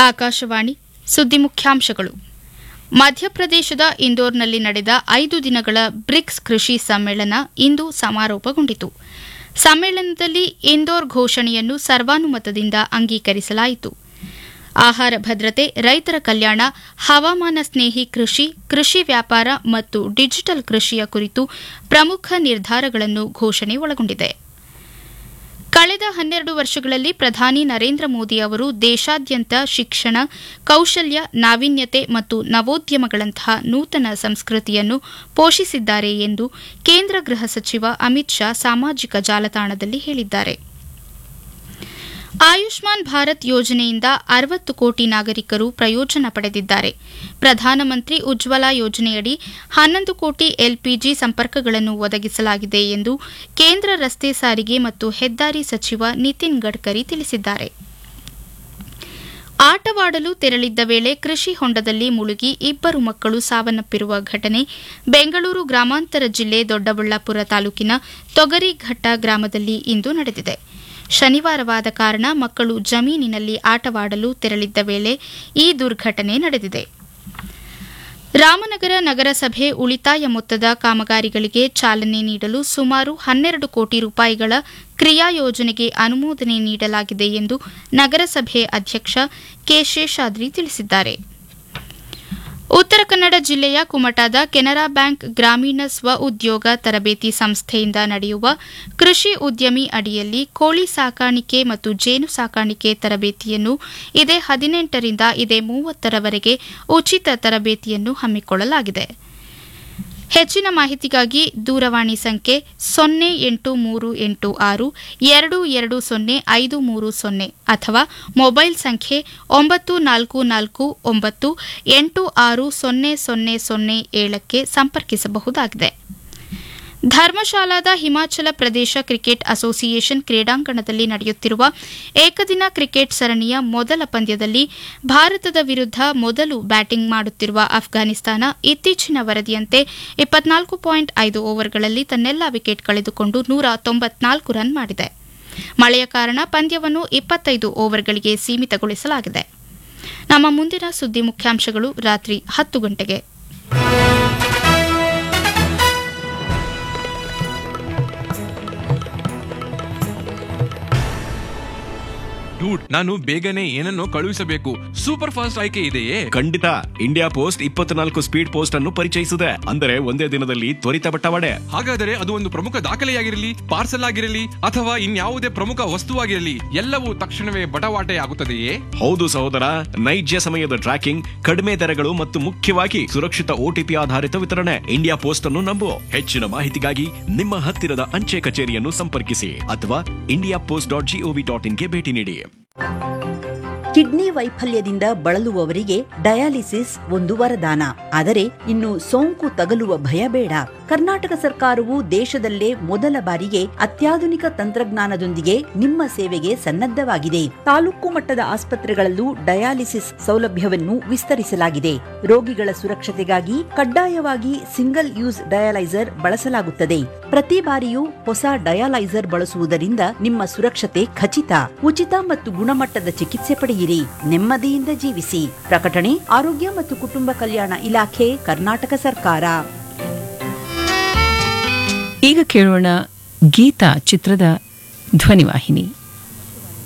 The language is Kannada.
ಆಕಾಶವಾಣಿ ಸುದ್ದಿ ಮುಖ್ಯಾಂಶಗಳು ಮಧ್ಯಪ್ರದೇಶದ ಇಂದೋರ್ನಲ್ಲಿ ನಡೆದ ಐದು ದಿನಗಳ ಬ್ರಿಕ್ಸ್ ಕೃಷಿ ಸಮ್ಮೇಳನ ಇಂದು ಸಮಾರೋಪಗೊಂಡಿತು ಸಮ್ಮೇಳನದಲ್ಲಿ ಇಂದೋರ್ ಘೋಷಣೆಯನ್ನು ಸರ್ವಾನುಮತದಿಂದ ಅಂಗೀಕರಿಸಲಾಯಿತು ಆಹಾರ ಭದ್ರತೆ ರೈತರ ಕಲ್ಯಾಣ ಹವಾಮಾನ ಸ್ನೇಹಿ ಕೃಷಿ ಕೃಷಿ ವ್ಯಾಪಾರ ಮತ್ತು ಡಿಜಿಟಲ್ ಕೃಷಿಯ ಕುರಿತು ಪ್ರಮುಖ ನಿರ್ಧಾರಗಳನ್ನು ಘೋಷಣೆ ಒಳಗೊಂಡಿದೆ ಕಳೆದ ಹನ್ನೆರಡು ವರ್ಷಗಳಲ್ಲಿ ಪ್ರಧಾನಿ ನರೇಂದ್ರ ಮೋದಿ ಅವರು ದೇಶಾದ್ಯಂತ ಶಿಕ್ಷಣ ಕೌಶಲ್ಯ ನಾವೀನ್ಯತೆ ಮತ್ತು ನವೋದ್ಯಮಗಳಂತಹ ನೂತನ ಸಂಸ್ಕೃತಿಯನ್ನು ಪೋಷಿಸಿದ್ದಾರೆ ಎಂದು ಕೇಂದ್ರ ಗೃಹ ಸಚಿವ ಅಮಿತ್ ಶಾ ಸಾಮಾಜಿಕ ಜಾಲತಾಣದಲ್ಲಿ ಹೇಳಿದ್ದಾರೆ ಆಯುಷ್ಮಾನ್ ಭಾರತ್ ಯೋಜನೆಯಿಂದ ಅರವತ್ತು ಕೋಟಿ ನಾಗರಿಕರು ಪ್ರಯೋಜನ ಪಡೆದಿದ್ದಾರೆ ಪ್ರಧಾನಮಂತ್ರಿ ಉಜ್ವಲ ಯೋಜನೆಯಡಿ ಹನ್ನೊಂದು ಕೋಟಿ ಎಲ್ಪಿಜಿ ಸಂಪರ್ಕಗಳನ್ನು ಒದಗಿಸಲಾಗಿದೆ ಎಂದು ಕೇಂದ್ರ ರಸ್ತೆ ಸಾರಿಗೆ ಮತ್ತು ಹೆದ್ದಾರಿ ಸಚಿವ ನಿತಿನ್ ಗಡ್ಕರಿ ತಿಳಿಸಿದ್ದಾರೆ ಆಟವಾಡಲು ತೆರಳಿದ್ದ ವೇಳೆ ಕೃಷಿ ಹೊಂಡದಲ್ಲಿ ಮುಳುಗಿ ಇಬ್ಬರು ಮಕ್ಕಳು ಸಾವನ್ನಪ್ಪಿರುವ ಘಟನೆ ಬೆಂಗಳೂರು ಗ್ರಾಮಾಂತರ ಜಿಲ್ಲೆ ದೊಡ್ಡಬಳ್ಳಾಪುರ ತಾಲೂಕಿನ ತೊಗರಿಘಟ್ಟ ಗ್ರಾಮದಲ್ಲಿ ಇಂದು ನಡೆದಿದೆ ಶನಿವಾರವಾದ ಕಾರಣ ಮಕ್ಕಳು ಜಮೀನಿನಲ್ಲಿ ಆಟವಾಡಲು ತೆರಳಿದ್ದ ವೇಳೆ ಈ ದುರ್ಘಟನೆ ನಡೆದಿದೆ ರಾಮನಗರ ನಗರಸಭೆ ಉಳಿತಾಯ ಮೊತ್ತದ ಕಾಮಗಾರಿಗಳಿಗೆ ಚಾಲನೆ ನೀಡಲು ಸುಮಾರು ಹನ್ನೆರಡು ಕೋಟಿ ರೂಪಾಯಿಗಳ ಕ್ರಿಯಾ ಯೋಜನೆಗೆ ಅನುಮೋದನೆ ನೀಡಲಾಗಿದೆ ಎಂದು ನಗರಸಭೆ ಅಧ್ಯಕ್ಷ ಕೆ ಶೇಷಾದ್ರಿ ತಿಳಿಸಿದ್ದಾರೆ ಉತ್ತರ ಕನ್ನಡ ಜಿಲ್ಲೆಯ ಕುಮಟಾದ ಕೆನರಾ ಬ್ಯಾಂಕ್ ಗ್ರಾಮೀಣ ಸ್ವ ಉದ್ಯೋಗ ತರಬೇತಿ ಸಂಸ್ಥೆಯಿಂದ ನಡೆಯುವ ಕೃಷಿ ಉದ್ಯಮಿ ಅಡಿಯಲ್ಲಿ ಕೋಳಿ ಸಾಕಾಣಿಕೆ ಮತ್ತು ಜೇನು ಸಾಕಾಣಿಕೆ ತರಬೇತಿಯನ್ನು ಇದೇ ಹದಿನೆಂಟರಿಂದ ಇದೇ ಮೂವತ್ತರವರೆಗೆ ಉಚಿತ ತರಬೇತಿಯನ್ನು ಹಮ್ಮಿಕೊಳ್ಳಲಾಗಿದೆ ಹೆಚ್ಚಿನ ಮಾಹಿತಿಗಾಗಿ ದೂರವಾಣಿ ಸಂಖ್ಯೆ ಸೊನ್ನೆ ಎಂಟು ಮೂರು ಎಂಟು ಆರು ಎರಡು ಎರಡು ಸೊನ್ನೆ ಐದು ಮೂರು ಸೊನ್ನೆ ಅಥವಾ ಮೊಬೈಲ್ ಸಂಖ್ಯೆ ಒಂಬತ್ತು ನಾಲ್ಕು ನಾಲ್ಕು ಒಂಬತ್ತು ಎಂಟು ಆರು ಸೊನ್ನೆ ಸೊನ್ನೆ ಸೊನ್ನೆ ಏಳಕ್ಕೆ ಸಂಪರ್ಕಿಸಬಹುದಾಗಿದೆ ಧರ್ಮಶಾಲಾದ ಹಿಮಾಚಲ ಪ್ರದೇಶ ಕ್ರಿಕೆಟ್ ಅಸೋಸಿಯೇಷನ್ ಕ್ರೀಡಾಂಗಣದಲ್ಲಿ ನಡೆಯುತ್ತಿರುವ ಏಕದಿನ ಕ್ರಿಕೆಟ್ ಸರಣಿಯ ಮೊದಲ ಪಂದ್ಯದಲ್ಲಿ ಭಾರತದ ವಿರುದ್ಧ ಮೊದಲು ಬ್ಯಾಟಿಂಗ್ ಮಾಡುತ್ತಿರುವ ಅಫ್ಘಾನಿಸ್ತಾನ ಇತ್ತೀಚಿನ ವರದಿಯಂತೆ ಇಪ್ಪತ್ನಾಲ್ಕು ಪಾಯಿಂಟ್ ಐದು ಓವರ್ಗಳಲ್ಲಿ ತನ್ನೆಲ್ಲಾ ವಿಕೆಟ್ ಕಳೆದುಕೊಂಡು ನೂರ ತೊಂಬತ್ನಾಲ್ಕು ರನ್ ಮಾಡಿದೆ ಮಳೆಯ ಕಾರಣ ಪಂದ್ಯವನ್ನು ಇಪ್ಪತ್ತೈದು ಓವರ್ಗಳಿಗೆ ಸೀಮಿತಗೊಳಿಸಲಾಗಿದೆ ನಮ್ಮ ಮುಂದಿನ ಸುದ್ದಿ ಮುಖ್ಯಾಂಶಗಳು ರಾತ್ರಿ ಹತ್ತು ಗಂಟೆಗೆ ಡೂಡ್ ನಾನು ಬೇಗನೆ ಏನನ್ನೋ ಕಳುಹಿಸಬೇಕು ಸೂಪರ್ ಫಾಸ್ಟ್ ಆಯ್ಕೆ ಇದೆಯೇ ಖಂಡಿತ ಇಂಡಿಯಾ ಪೋಸ್ಟ್ ಇಪ್ಪತ್ನಾಲ್ಕು ಸ್ಪೀಡ್ ಪೋಸ್ಟ್ ಅನ್ನು ಪರಿಚಯಿಸಿದೆ ಅಂದರೆ ಒಂದೇ ದಿನದಲ್ಲಿ ತ್ವರಿತ ಬಟ್ಟವಾಡೆ ಹಾಗಾದರೆ ಅದು ಒಂದು ಪ್ರಮುಖ ದಾಖಲೆಯಾಗಿರಲಿ ಪಾರ್ಸಲ್ ಆಗಿರಲಿ ಅಥವಾ ಇನ್ಯಾವುದೇ ಪ್ರಮುಖ ವಸ್ತುವಾಗಿರಲಿ ಎಲ್ಲವೂ ತಕ್ಷಣವೇ ಬಟವಾಟೆ ಆಗುತ್ತದೆಯೇ ಹೌದು ಸಹೋದರ ನೈಜ ಸಮಯದ ಟ್ರ್ಯಾಕಿಂಗ್ ಕಡಿಮೆ ದರಗಳು ಮತ್ತು ಮುಖ್ಯವಾಗಿ ಸುರಕ್ಷಿತ ಓಟಿಪಿ ಆಧಾರಿತ ವಿತರಣೆ ಇಂಡಿಯಾ ಪೋಸ್ಟ್ ಅನ್ನು ನಂಬು ಹೆಚ್ಚಿನ ಮಾಹಿತಿಗಾಗಿ ನಿಮ್ಮ ಹತ್ತಿರದ ಅಂಚೆ ಕಚೇರಿಯನ್ನು ಸಂಪರ್ಕಿಸಿ ಅಥವಾ India Post dot gov dot ಇನ್ಗೆ ಭೇಟಿ ನೀಡಿ ಕಿಡ್ನಿ ವೈಫಲ್ಯದಿಂದ ಬಳಲುವವರಿಗೆ ಡಯಾಲಿಸಿಸ್ ಒಂದು ವರದಾನ ಆದರೆ ಇನ್ನು ಸೋಂಕು ತಗಲುವ ಭಯ ಬೇಡ ಕರ್ನಾಟಕ ಸರ್ಕಾರವು ದೇಶದಲ್ಲೇ ಮೊದಲ ಬಾರಿಗೆ ಅತ್ಯಾಧುನಿಕ ತಂತ್ರಜ್ಞಾನದೊಂದಿಗೆ ನಿಮ್ಮ ಸೇವೆಗೆ ಸನ್ನದ್ಧವಾಗಿದೆ ತಾಲೂಕು ಮಟ್ಟದ ಆಸ್ಪತ್ರೆಗಳಲ್ಲೂ ಡಯಾಲಿಸಿಸ್ ಸೌಲಭ್ಯವನ್ನು ವಿಸ್ತರಿಸಲಾಗಿದೆ ರೋಗಿಗಳ ಸುರಕ್ಷತೆಗಾಗಿ ಕಡ್ಡಾಯವಾಗಿ ಸಿಂಗಲ್ ಯೂಸ್ ಡಯಾಲೈಸರ್ ಬಳಸಲಾಗುತ್ತದೆ ಪ್ರತಿ ಬಾರಿಯೂ ಹೊಸ ಡಯಾಲೈಸರ್ ಬಳಸುವುದರಿಂದ ನಿಮ್ಮ ಸುರಕ್ಷತೆ ಖಚಿತ ಉಚಿತ ಮತ್ತು ಗುಣಮಟ್ಟದ ಚಿಕಿತ್ಸೆ ಪಡೆಯಿರಿ ನೆಮ್ಮದಿಯಿಂದ ಜೀವಿಸಿ ಪ್ರಕಟಣೆ ಆರೋಗ್ಯ ಮತ್ತು ಕುಟುಂಬ ಕಲ್ಯಾಣ ಇಲಾಖೆ ಕರ್ನಾಟಕ ಸರ್ಕಾರ ಈಗ ಕೇಳೋಣ ಗೀತಾ ಚಿತ್ರದ ಧ್ವನಿವಾಹಿನಿ